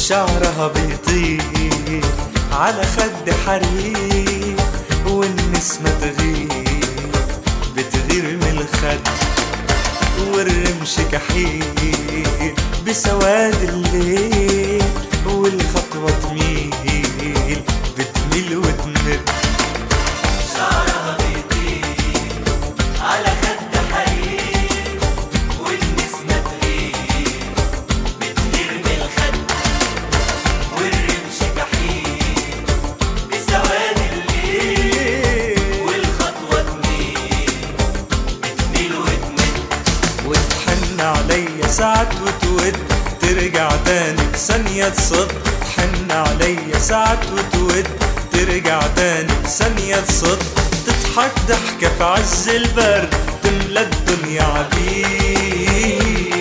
وشعرها بيطير على خد حرير والنسمة تغير بتغير من الخد والرمش كحيل بسواد الليل والخطوة تميل بتميل وتمد شعرها بيطير على خد حرير والنسمة تغير بتطير من الخد والرمش جحيم بسواد الليل والخطوة تميل بتميل وتمد وتحن عليا ساعات وتود ترجع تاني بثانية تصد تحن عليا ساعات وتود ترجع تاني بثانية تصد تضحك ضحكة في عز البرد تملى الدنيا عبير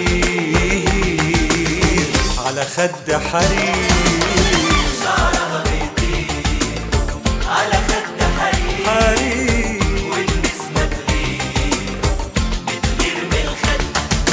على خد حرير شعرها بيطير على خد حرير حرير والنسمة تغير بتغير من الخد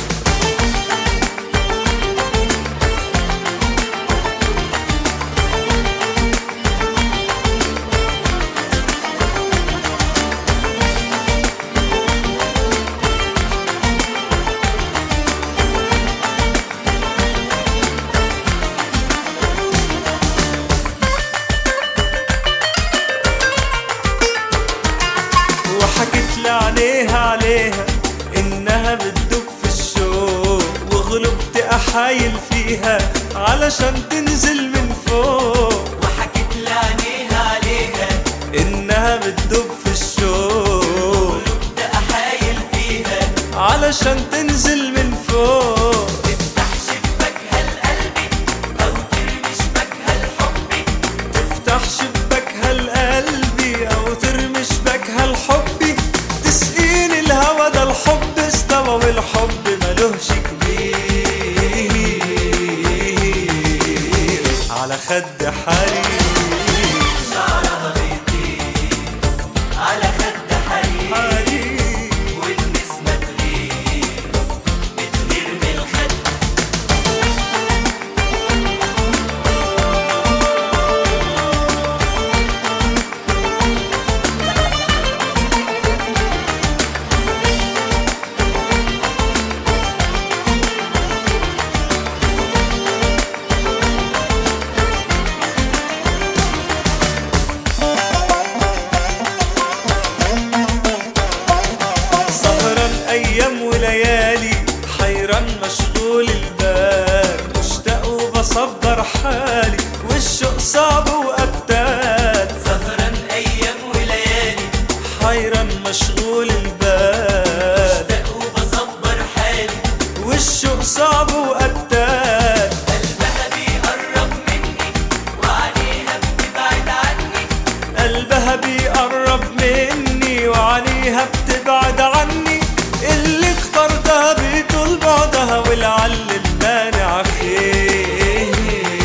وحكت لي عليها عليها انها بتدب في الشوق وغلبت احايل فيها علشان تنزل من فوق وحكيت لعنيها عليها انها بتدب في الشوق قلوب احايل فيها علشان تنزل من فوق تفتح شباكها لقلبي او ترمي شباكها لحبي تفتح شباكها لقلبي او ترمي شباكها لحبي تسقيني الهوى ده الحب استوى والحب ملوش كبير على خد حرير شعرها بيطير على خد حرير حرير والنسمة تغير بتغير من الخد سهران ايام وليالي حيران مشغول البال مشتاق وبصبر حالي والشوق صعب وقتال سهران ايام وليالي حيران مشغول البال بشتاق وبصبر حالي والشوق صعب وقتال قلبها بيقرب مني وعليها بتبعد عني قلبها بيقرب مني وعليها بتبعد عني اللي اخترتها بيطول بعدها ولعل المانع خير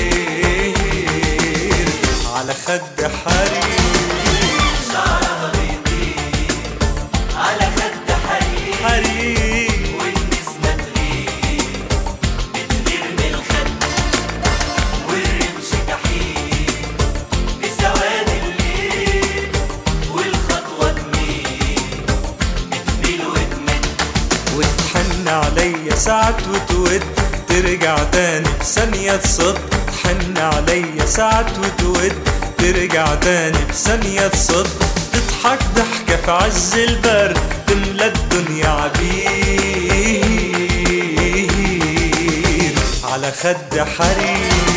على خد حرير شعرها بيطير على خد حرير حرير والنسمة تغير بتغير من الخد والرمش جحيم بسواد الليل والخطوة تميل بتميل وتمد وتحن عليا ساعات وتود ترجع تاني بثانية تصد تحن عليا ساعات وتود ترجع تاني بثانية تصد تضحك ضحكة في عز البرد تملى الدنيا عبير على خد حرير